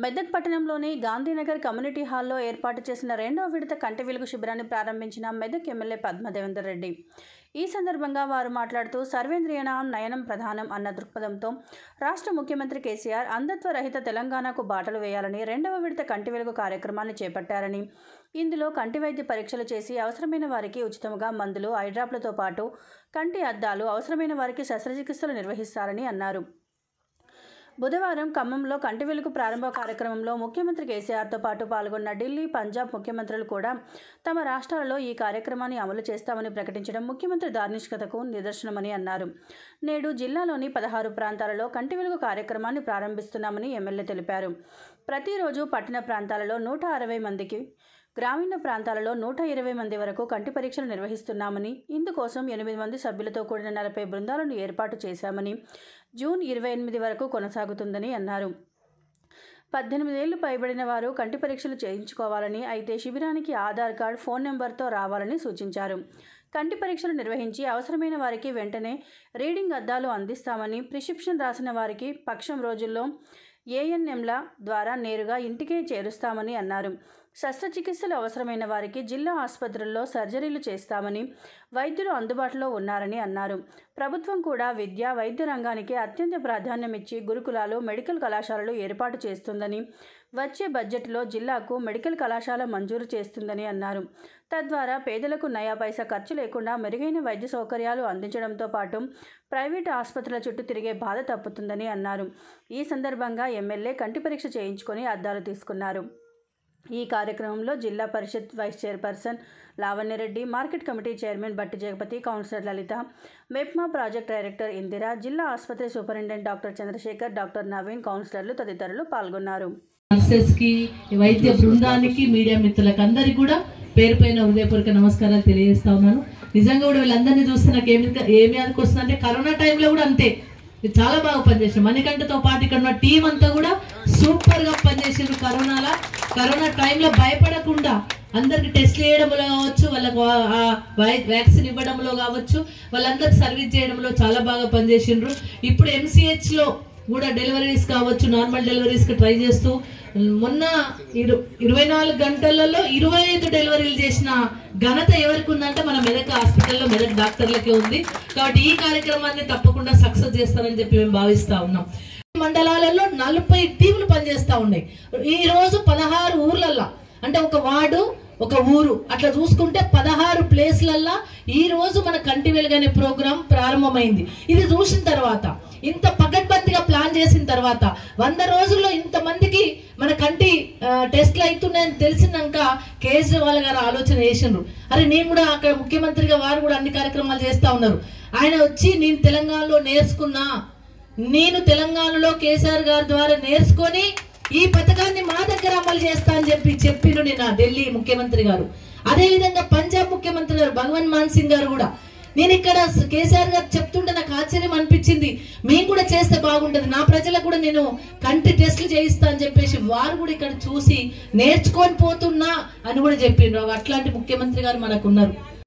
మెదక్ పట్టణంలోని గాంధీనగర్ కమ్యూనిటీ హాల్లో ఏర్పాటు చేసిన రెండవ విడత కంటి వెలుగు శిబిరాన్ని ప్రారంభించిన మెదక్ ఎమ్మెల్యే పద్మదేవేందర్ రెడ్డి ఈ సందర్భంగా వారు మాట్లాడుతూ సర్వేంద్రియన నయనం ప్రధానం అన్న దృక్పథంతో రాష్ట్ర ముఖ్యమంత్రి కేసీఆర్ అంధత్వ రహిత తెలంగాణకు బాటలు వేయాలని రెండవ విడత కంటి వెలుగు కార్యక్రమాన్ని చేపట్టారని ఇందులో కంటి వైద్య పరీక్షలు చేసి అవసరమైన వారికి ఉచితంగా మందులు ఐడ్రాప్లతో పాటు కంటి అద్దాలు అవసరమైన వారికి శస్త్రచికిత్సలు నిర్వహిస్తారని అన్నారు బుధవారం ఖమ్మంలో కంటి వెలుగు ప్రారంభ కార్యక్రమంలో ముఖ్యమంత్రి కేసీఆర్తో పాటు పాల్గొన్న ఢిల్లీ పంజాబ్ ముఖ్యమంత్రులు కూడా తమ రాష్ట్రాలలో ఈ కార్యక్రమాన్ని అమలు చేస్తామని ప్రకటించడం ముఖ్యమంత్రి దార్శనికతకు నిదర్శనమని అన్నారు నేడు జిల్లాలోని పదహారు ప్రాంతాలలో కంటి వెలుగు కార్యక్రమాన్ని ప్రారంభిస్తున్నామని ఎమ్మెల్యే తెలిపారు ప్రతిరోజు పట్టణ ప్రాంతాలలో నూట అరవై మందికి గ్రామీణ ప్రాంతాలలో నూట ఇరవై మంది వరకు కంటి పరీక్షలు నిర్వహిస్తున్నామని ఇందుకోసం ఎనిమిది మంది సభ్యులతో కూడిన నలభై బృందాలను ఏర్పాటు చేశామని జూన్ ఇరవై ఎనిమిది వరకు కొనసాగుతుందని అన్నారు పద్దెనిమిదేళ్లు పైబడిన వారు కంటి పరీక్షలు చేయించుకోవాలని అయితే శిబిరానికి ఆధార్ కార్డ్ ఫోన్ నెంబర్తో రావాలని సూచించారు కంటి పరీక్షలు నిర్వహించి అవసరమైన వారికి వెంటనే రీడింగ్ అద్దాలు అందిస్తామని ప్రిస్క్రిప్షన్ రాసిన వారికి పక్షం రోజుల్లో ఏఎన్ఎంల ద్వారా నేరుగా ఇంటికే చేరుస్తామని అన్నారు శస్త్రచికిత్సలు అవసరమైన వారికి జిల్లా ఆసుపత్రుల్లో సర్జరీలు చేస్తామని వైద్యులు అందుబాటులో ఉన్నారని అన్నారు ప్రభుత్వం కూడా విద్య వైద్య రంగానికి అత్యంత ప్రాధాన్యమిచ్చి గురుకులాలు మెడికల్ కళాశాలలు ఏర్పాటు చేస్తుందని వచ్చే బడ్జెట్లో జిల్లాకు మెడికల్ కళాశాల మంజూరు చేస్తుందని అన్నారు తద్వారా పేదలకు నయా పైసా ఖర్చు లేకుండా మెరుగైన వైద్య సౌకర్యాలు అందించడంతో పాటు ప్రైవేటు ఆసుపత్రుల చుట్టూ తిరిగే బాధ తప్పుతుందని అన్నారు ఈ సందర్భంగా ఎమ్మెల్యే కంటి పరీక్ష చేయించుకొని అద్దాలు తీసుకున్నారు ఈ కార్యక్రమంలో zilla parishad vice chairperson Lavanya Reddy market committee chairman Batti Jagapathi councillor Lalitha MEPMA project director Indira జిల్లా ఆసుపత్రి superintendent doctor Chandrasekhar doctor Naveen కౌన్సిలర్లు తదితరులు పాల్గొన్నారు నర్సెస్ కి వైద్య బృందానికి మీడియా మిత్రులకు అందరికి కూడా పేరు పైన హృదయపూర్వక నమస్కారాలు తెలియజేస్తా ఉన్నాను నిజంగా కూడా వీళ్ళందరినీ చూస్తే నాకు ఏమి ఏమి అందుకు వస్తుందంటే కరోనా టైంలో కూడా అంతే మీరు చాలా బాగా పనిచేసారు మణికంఠతో పాటు ఇక్కడ ఉన్న టీం అంతా కూడా సూపర్ గా పనిచేసారు కరోనాలో కరోనా టైంలో భయపడకుండా అందరికి టెస్ట్ చేయడంలో కావచ్చు వాళ్ళకు ఆ- ఆ వై- వ్యాక్సిన్ ఇవ్వడంలో కావచ్చు వాళ్ళందరికి సర్వీస్ చేయడంలో చాలా బాగా పనిచేసిండ్రు ఇప్పుడు ఎంసీహెచ్ లో కూడా డెలివరీస్ కావచ్చు నార్మల్ డెలివరీస్ కి ట్రై చేస్తూ మొన్న ఇరు ఇరవై నాలుగు గంటలలో ఇరవై ఐదు డెలివరీలు చేసిన ఘనత ఎవరికి ఉందంటే మన మెదక్ హాస్పిటల్లో మెదక్ డాక్టర్లకే ఉంది కాబట్టి ఈ కార్యక్రమాన్ని తప్పకుండా సక్సెస్ చేస్తారని చెప్పి మేము భావిస్తా ఉన్నాం మండలాలలో నలభై టీములు పనిచేస్తా ఉన్నాయి ఈ రోజు పదహారు ఊర్లల్లో అంటే ఒక వార్డు ఒక ఊరు అట్లా చూసుకుంటే పదహారు ప్లేస్లల్లా ఈ రోజు మన కంటి వెలుగనే ప్రోగ్రాం ప్రారంభమైంది ఇది చూసిన తర్వాత ఇంత పకడ్బందీగా ప్లాన్ చేసిన తర్వాత వంద రోజుల్లో ఇంత మందికి మన కంటి ఆ, టెస్ట్లు అవుతున్నాయని తెలిసినాక కేజ్రీవాల్ గారు ఆలోచన చేసిండ్రు అరే నేను కూడా అక్కడ ముఖ్యమంత్రిగా వారు కూడా అన్ని కార్యక్రమాలు చేస్తా ఉన్నారు ఆయన వచ్చి నేను తెలంగాణలో నేర్చుకున్నా నేను తెలంగాణలో కేసీఆర్ గారి ద్వారా నేర్చుకొని ఈ పథకాన్ని మా దగ్గర అమలు చేస్తా అని చెప్పి చెప్పిండు నిన్న ఢిల్లీ ముఖ్యమంత్రి గారు అదే విధంగా పంజాబ్ ముఖ్యమంత్రి గారు భగవన్ మాన్ సింగ్ గారు కూడా నేను ఇక్కడ కేసీఆర్ గారు చెప్తుంటే నాకు ఆశ్చర్యం అనిపించింది మేము కూడా చేస్తే బాగుంటది నా ప్రజలకు కూడా నేను కంటి టెస్టులు చేయిస్తా అని చెప్పేసి వారు కూడా ఇక్కడ చూసి నేర్చుకొని పోతున్నా అని కూడా చెప్పిండ్రు అట్లాంటి ముఖ్యమంత్రి గారు మనకు ఉన్నారు